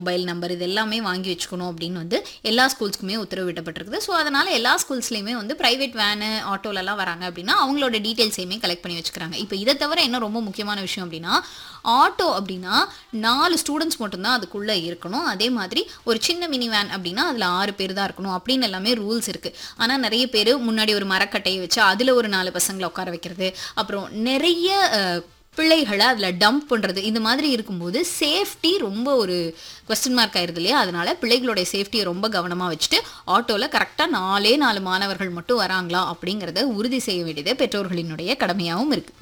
mobile number இது எல்லாமே வாங்கி வச்சுக்கணும் அப்படின்னு வந்து எல்லா ஸ்கூல்ஸ்க்குமே உத்தரவிடப்பட்டிருக்குது ஸோ அதனால் எல்லா ஸ்கூல்ஸ்லையுமே வந்து ப்ரைவேட் வேனு ஆட்டோலலாம் வராங்க அப்படின்னா அவங்களோட டீட்டெயில்ஸையுமே கலெக்ட் பண்ணி வச்சுக்கிறாங்க இப்போ இதை தவிர என்ன ரொம்ப முக்கியமான விஷயம் அப்படின்னா ஆட்டோ அப்படின்னா நாலு ஸ்டூடெண்ட்ஸ் மட்டும்தான் அதுக்குள்ளே இருக்கணும் அதே மாதிரி ஒரு சின்ன மினி வேன் அப்படின்னா அதில் ஆறு பேர் தான் இருக்கணும் அப்படின்னு எல்லாமே ரூல்ஸ் இருக்குது ஆனால் நிறைய பேர் முன்னாடி ஒரு மரக்கட்டையை வச்சு அதில் ஒரு நாலு பசங்களை உட்கார வைக்கிறது அப்புறம் நிறைய அஹ், பிள்ளைகளை அதில் டம்ப் பண்ணுறது இந்த மாதிரி இருக்கும்போது சேஃப்டி ரொம்ப ஒரு கொஸ்டின் மார்க் ஆயிருது இல்லையா அதனால பிள்ளைகளுடைய சேஃப்டியை ரொம்ப கவனமாக வச்சுட்டு ஆட்டோவில் கரெக்டாக நாலே நாலு மாணவர்கள் மட்டும் வராங்களா அப்படிங்கிறத உறுதி செய்ய வேண்டியது பெற்றோர்களினுடைய கடமையாகவும் இருக்குது